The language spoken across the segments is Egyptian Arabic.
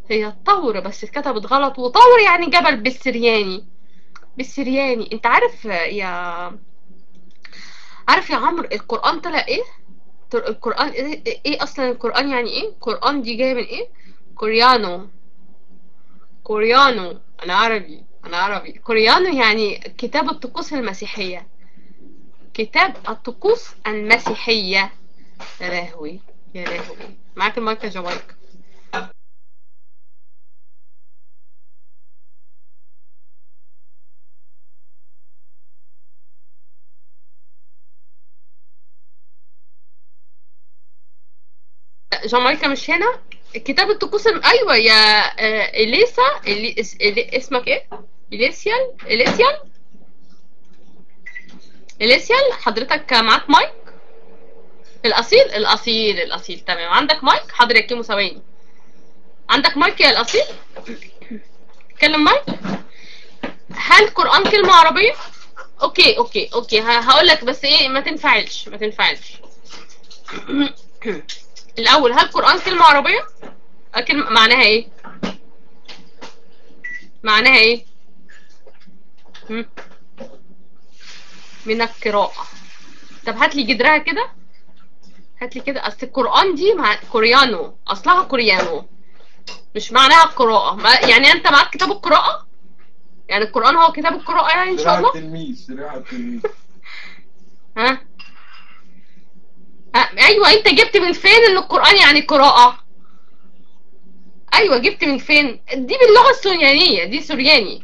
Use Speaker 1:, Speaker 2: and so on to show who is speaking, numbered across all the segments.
Speaker 1: هي الطور بس اتكتبت غلط وطور يعني جبل بالسرياني بالسرياني انت عارف يا عارف يا عمرو القرآن طلع ايه تر- القرآن ايه, ايه اصلا القرآن يعني ايه القرآن دي جاية من ايه كوريانو كوريانو انا عربي انا عربي كوريانو يعني كتاب الطقوس المسيحية كتاب الطقوس المسيحية يا لهوي يا لهوي معاك المايك يا جمايك جامايكا مش هنا كتاب الطقوس الم... ايوه يا آه، اليسا إلي... اس... إلي... اسمك ايه اليسيال اليسيال اليسيال حضرتك معاك مايك الاصيل الاصيل الاصيل تمام عندك مايك حاضر يا كيمو ثواني عندك مايك يا الاصيل اتكلم مايك هل قرآن كلمة عربية اوكي اوكي اوكي هقول لك بس ايه ما تنفعلش ما تنفعلش الاول هل قرآن كلمة عربية كلمة معناها ايه معناها ايه هم؟ من القراءة طب هات لي جدرها كده هات لي كده اصل القرآن دي مع كوريانو اصلها كوريانو مش معناها القراءة ما... يعني انت معاك كتاب القراءة يعني القرآن هو كتاب القراءة يعني ان شاء
Speaker 2: سلاح
Speaker 1: الله
Speaker 2: التلميذ سلاح التلميذ
Speaker 1: ها ها، ايوه انت جبت من فين ان القرآن يعني قراءة ايوه جبت من فين دي باللغة السوريانية دي سورياني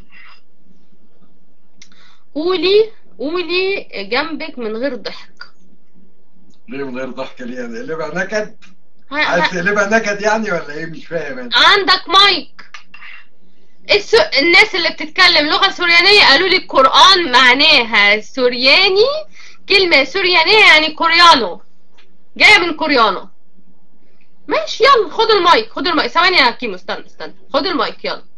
Speaker 1: قولي قولي جنبك من غير ضحك
Speaker 2: ليه من غير ضحك ليه يعني قلبها نكد
Speaker 1: ها
Speaker 2: عايز
Speaker 1: ها
Speaker 2: تقلبها نكد يعني ولا ايه مش فاهم انا
Speaker 1: عندك مايك الس... الناس اللي بتتكلم لغة سوريانية قالوا لي القرآن معناها سورياني كلمة سوريانية يعني كوريانو جاية من كوريانو ماشي يلا خد المايك خد المايك ثواني يا كيمو استنى استنى خد المايك يلا